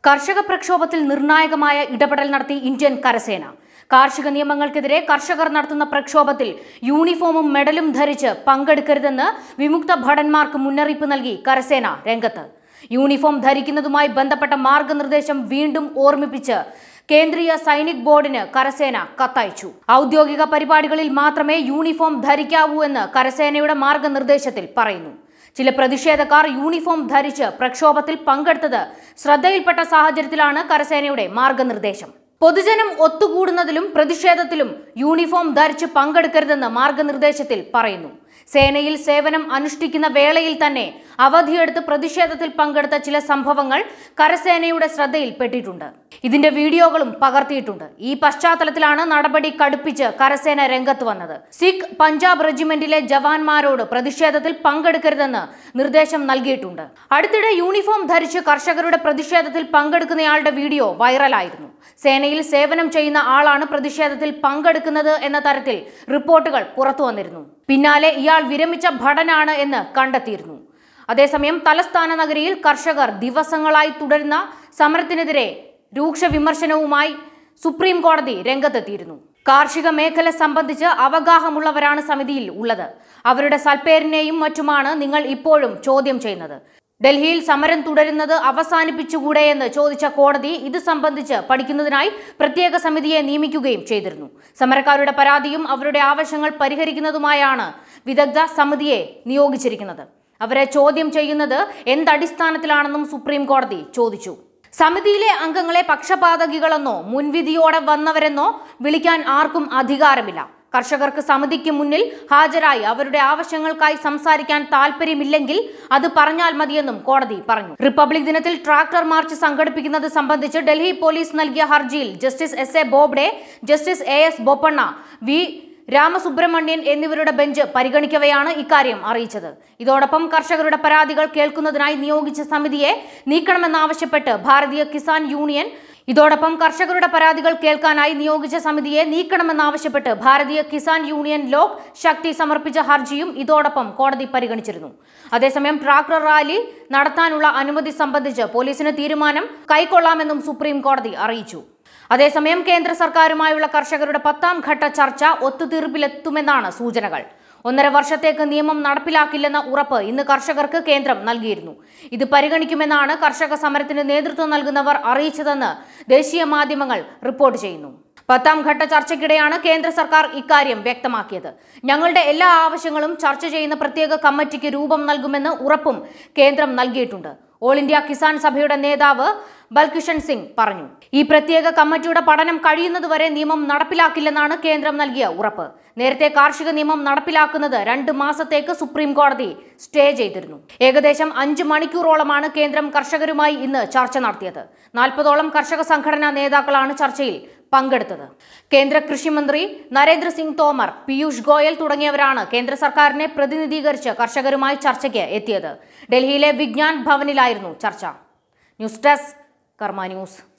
കർഷക പ്രക്ഷോഭത്തിൽ നിർണായകമായ ഇടപെടൽ നടത്തി ഇന്ത്യൻ കരസേന കാർഷിക നിയമങ്ങൾക്കെതിരെ കർഷകർ നടത്തുന്ന പ്രക്ഷോഭത്തിൽ യൂണിഫോമും മെഡലും ധരിച്ച് പങ്കെടുക്കരുതെന്ന് വിമുക്ത ഭടന്മാർക്ക് മുന്നറിയിപ്പ് നൽകി കരസേന രംഗത്ത് യൂണിഫോം ധരിക്കുന്നതുമായി ബന്ധപ്പെട്ട മാർഗനിർദ്ദേശം വീണ്ടും ഓർമ്മിപ്പിച്ച് കേന്ദ്രീയ സൈനിക് ബോർഡിന് കരസേന കത്തയച്ചു ഔദ്യോഗിക പരിപാടികളിൽ മാത്രമേ യൂണിഫോം ധരിക്കാവൂ എന്ന് കരസേനയുടെ മാർഗനിർദ്ദേശത്തിൽ പറയുന്നു ചില പ്രതിഷേധക്കാർ യൂണിഫോം ധരിച്ച് പ്രക്ഷോഭത്തിൽ പങ്കെടുത്തത് ശ്രദ്ധയിൽപ്പെട്ട സാഹചര്യത്തിലാണ് കരസേനയുടെ മാർഗനിർദ്ദേശം പൊതുജനം ഒത്തുകൂടുന്നതിലും പ്രതിഷേധത്തിലും യൂണിഫോം ധരിച്ച് പങ്കെടുക്കരുതെന്ന് മാർഗനിർദ്ദേശത്തിൽ പറയുന്നു സേനയിൽ സേവനം അനുഷ്ഠിക്കുന്ന വേളയിൽ തന്നെ അവധിയെടുത്ത് പ്രതിഷേധത്തിൽ പങ്കെടുത്ത ചില സംഭവങ്ങൾ കരസേനയുടെ ശ്രദ്ധയിൽപ്പെട്ടിട്ടുണ്ട് ഇതിന്റെ വീഡിയോകളും പകർത്തിയിട്ടുണ്ട് ഈ പശ്ചാത്തലത്തിലാണ് നടപടി കടുപ്പിച്ച് കരസേന രംഗത്ത് വന്നത് സിഖ് പഞ്ചാബ് റെജിമെന്റിലെ ജവാന്മാരോട് പ്രതിഷേധത്തിൽ പങ്കെടുക്കരുതെന്ന് നിർദ്ദേശം നൽകിയിട്ടുണ്ട് അടുത്തിടെ യൂണിഫോം ധരിച്ച് കർഷകരുടെ പ്രതിഷേധത്തിൽ പങ്കെടുക്കുന്നയാളുടെ വീഡിയോ വൈറലായിരുന്നു സേനയിൽ സേവനം ചെയ്യുന്ന ആളാണ് പ്രതിഷേധത്തിൽ പങ്കെടുക്കുന്നത് എന്ന തരത്തിൽ റിപ്പോർട്ടുകൾ പുറത്തു വന്നിരുന്നു പിന്നാലെ ഇയാൾ വിരമിച്ച ഭടനാണ് എന്ന് കണ്ടെത്തിയിരുന്നു അതേസമയം തലസ്ഥാന നഗരിയിൽ കർഷകർ ദിവസങ്ങളായി തുടരുന്ന സമരത്തിനെതിരെ രൂക്ഷ വിമർശനവുമായി സുപ്രീം കോടതി രംഗത്തെത്തിയിരുന്നു കാർഷിക മേഖല സംബന്ധിച്ച് അവഗാഹമുള്ളവരാണ് സമിതിയിൽ ഉള്ളത് അവരുടെ സൽപ്പേരിനെയും മറ്റുമാണ് നിങ്ങൾ ഇപ്പോഴും ചോദ്യം ചെയ്യുന്നത് ഡൽഹിയിൽ സമരം തുടരുന്നത് അവസാനിപ്പിച്ചുകൂടെ എന്ന് ചോദിച്ച കോടതി ഇത് സംബന്ധിച്ച് പഠിക്കുന്നതിനായി പ്രത്യേക സമിതിയെ നിയമിക്കുകയും ചെയ്തിരുന്നു സമരക്കാരുടെ പരാതിയും അവരുടെ ആവശ്യങ്ങൾ പരിഹരിക്കുന്നതുമായാണ് വിദഗ്ധ സമിതിയെ നിയോഗിച്ചിരിക്കുന്നത് അവരെ ചോദ്യം ചെയ്യുന്നത് എന്തടിസ്ഥാനത്തിലാണെന്നും സുപ്രീം കോടതി ചോദിച്ചു സമിതിയിലെ അംഗങ്ങളെ പക്ഷപാതകികളെന്നോ മുൻവിധിയോടെ വന്നവരെന്നോ വിളിക്കാൻ ആർക്കും അധികാരമില്ല കർഷകർക്ക് സമിതിക്ക് മുന്നിൽ ഹാജരായി അവരുടെ ആവശ്യങ്ങൾക്കായി സംസാരിക്കാൻ താല്പര്യമില്ലെങ്കിൽ അത് പറഞ്ഞാൽ മതിയെന്നും കോടതി പറഞ്ഞു റിപ്പബ്ലിക് ദിനത്തിൽ ട്രാക്ടർ മാർച്ച് സംഘടിപ്പിക്കുന്നത് സംബന്ധിച്ച് ഡൽഹി പോലീസ് നൽകിയ ഹർജിയിൽ justice S A Bobde justice A S Bopanna V Ramasubramanian എന്നിവരുടെ ബെഞ്ച് പരിഗണിക്കവെയാണ് ഇക്കാര്യം അറിയിച്ചത് ഇതോടൊപ്പം കർഷകരുടെ പരാതികൾ കേൾക്കുന്നതിനായി നിയോഗിച്ച സമിതിയെ നീക്കണമെന്നാവശ്യപ്പെട്ട് ഭാരതീയ കിസാൻ യൂണിയൻ ഇതോടൊപ്പം കർഷകരുടെ പരാതികൾ കേൾക്കാനായി നിയോഗിച്ച സമിതിയെ നീക്കണമെന്നാവശ്യപ്പെട്ട് ഭാരതീയ കിസാൻ യൂണിയൻ ലോക് ശക്തി സമർപ്പിച്ച ഹർജിയും ഇതോടൊപ്പം കോടതി പരിഗണിച്ചിരുന്നു അതേസമയം ട്രാക്ടർ റാലി നടത്താനുള്ള അനുമതി സംബന്ധിച്ച് പോലീസിന് തീരുമാനം കൈക്കൊള്ളാമെന്നും സുപ്രീം കോടതി അറിയിച്ചു അതേസമയം കേന്ദ്ര സർക്കാരുമായുള്ള കർഷകരുടെ പത്താം ഘട്ട ചർച്ച ഒത്തുതീർപ്പിലെത്തുമെന്നാണ് സൂചനകൾ ഒന്നര വർഷത്തേക്ക് നിയമം നടപ്പിലാക്കില്ലെന്ന ഉറപ്പ് ഇന്ന് കർഷകർക്ക് കേന്ദ്രം നൽകിയിരുന്നു ഇത് പരിഗണിക്കുമെന്നാണ് കർഷക സമരത്തിന് നേതൃത്വം നൽകുന്നവർ അറിയിച്ചതെന്ന് ദേശീയ മാധ്യമങ്ങൾ റിപ്പോർട്ട് ചെയ്യുന്നു പത്താം ഘട്ട ചർച്ചയ്ക്കിടെയാണ് കേന്ദ്ര സർക്കാർ ഇക്കാര്യം വ്യക്തമാക്കിയത് ഞങ്ങളുടെ എല്ലാ ആവശ്യങ്ങളും ചർച്ച ചെയ്യുന്ന പ്രത്യേക കമ്മിറ്റിക്ക് രൂപം നൽകുമെന്ന് ഉറപ്പും കേന്ദ്രം നൽകിയിട്ടുണ്ട് ഓൾ ഇന്ത്യ കിസാൻ സഭയുടെ നേതാവ് ബൽകിഷൻ സിംഗ് പറഞ്ഞു ഈ പ്രത്യേക കമ്മിറ്റിയുടെ പഠനം കഴിയുന്നതുവരെ നിയമം നടപ്പിലാക്കില്ലെന്നാണ് കേന്ദ്രം നൽകിയ ഉറപ്പ് നേരത്തെ കാർഷിക നിയമം നടപ്പിലാക്കുന്നത് രണ്ട് മാസത്തേക്ക് സുപ്രീം കോടതി സ്റ്റേ ചെയ്തിരുന്നു ഏകദേശം അഞ്ച് മണിക്കൂറോളമാണ് കേന്ദ്രം കർഷകരുമായി ഇന്ന് ചർച്ച നടത്തിയത് നാൽപ്പതോളം കർഷക സംഘടനാ നേതാക്കളാണ് ചർച്ചയിൽ പങ്കെടുത്തത് കേന്ദ്ര കൃഷിമന്ത്രി നരേന്ദ്ര സിംഗ് തോമർ പീയൂഷ് ഗോയൽ തുടങ്ങിയവരാണ് കേന്ദ്ര സർക്കാരിനെ പ്രതിനിധീകരിച്ച് കർഷകരുമായി ചർച്ചയ്ക്ക് എത്തിയത് ഡൽഹിയിലെ വിജ്ഞാൻ ഭവനിലായിരുന്നു ചർച്ച ന്യൂസ് ഡെസ്ക് കർമ്മ ന്യൂസ്